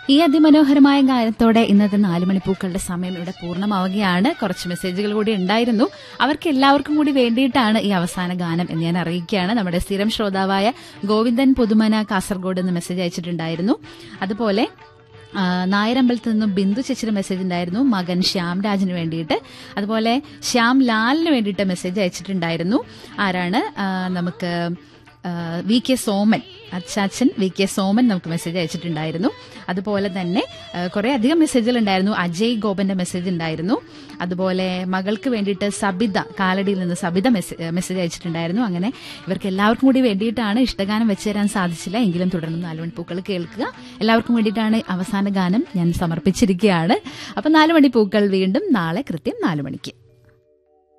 ഈ അതിമനോഹരമായ ഗാനത്തോടെ ഇന്നത്തെ നാല് മണിപ്പൂക്കളുടെ സമയം ഇവിടെ പൂർണ്ണമാവുകയാണ് കുറച്ച് മെസ്സേജുകൾ കൂടി ഉണ്ടായിരുന്നു അവർക്ക് എല്ലാവർക്കും കൂടി വേണ്ടിയിട്ടാണ് ഈ അവസാന ഗാനം എന്ന് ഞാൻ അറിയിക്കുകയാണ് നമ്മുടെ സ്ഥിരം ശ്രോതാവായ ഗോവിന്ദൻ പുതുമന കാസർഗോഡ് എന്ന് മെസ്സേജ് അയച്ചിട്ടുണ്ടായിരുന്നു അതുപോലെ ആ, നായരമ്പലത്ത് നിന്നും ബിന്ദു ചേച്ചിയുടെ മെസ്സേജ് ഉണ്ടായിരുന്നു മകൻ ശ്യാം രാജിന് വേണ്ടിയിട്ട് അതുപോലെ ശ്യാം ലാലിന് വേണ്ടിയിട്ട് മെസ്സേജ് അയച്ചിട്ടുണ്ടായിരുന്നു ആരാണ് ആ, നമുക്ക് ആ, വി കെ സോമൻ അച്ചാച്ചൻ വി കെ സോമൻ നമുക്ക് മെസ്സേജ് അയച്ചിട്ടുണ്ടായിരുന്നു അതുപോലെ തന്നെ ആ, കുറെ അധികം മെസ്സേജുകൾ ഉണ്ടായിരുന്നു അജയ് ഗോപന്റെ മെസ്സേജ് ഉണ്ടായിരുന്നു അതുപോലെ മകൾക്ക് വേണ്ടിയിട്ട് സബിത കാലടിയിൽ നിന്ന് സബിത മെസ്സേ- മെസ്സേജ് അയച്ചിട്ടുണ്ടായിരുന്നു അങ്ങനെ ഇവർക്ക് എല്ലാവർക്കും കൂടി വേണ്ടിയിട്ടാണ് ഇഷ്ടഗാനം വെച്ചു തരാൻ സാധിച്ചില്ല എങ്കിലും തുടർന്ന് നാലുമണിപ്പൂക്കൾ കേൾക്കുക എല്ലാവർക്കും വേണ്ടിയിട്ടാണ് അവസാന ഗാനം ഞാൻ സമർപ്പിച്ചിരിക്കുകയാണ് അപ്പൊ നാലുമണിപ്പൂക്കൾ വീണ്ടും നാളെ കൃത്യം നാലു മണിക്ക്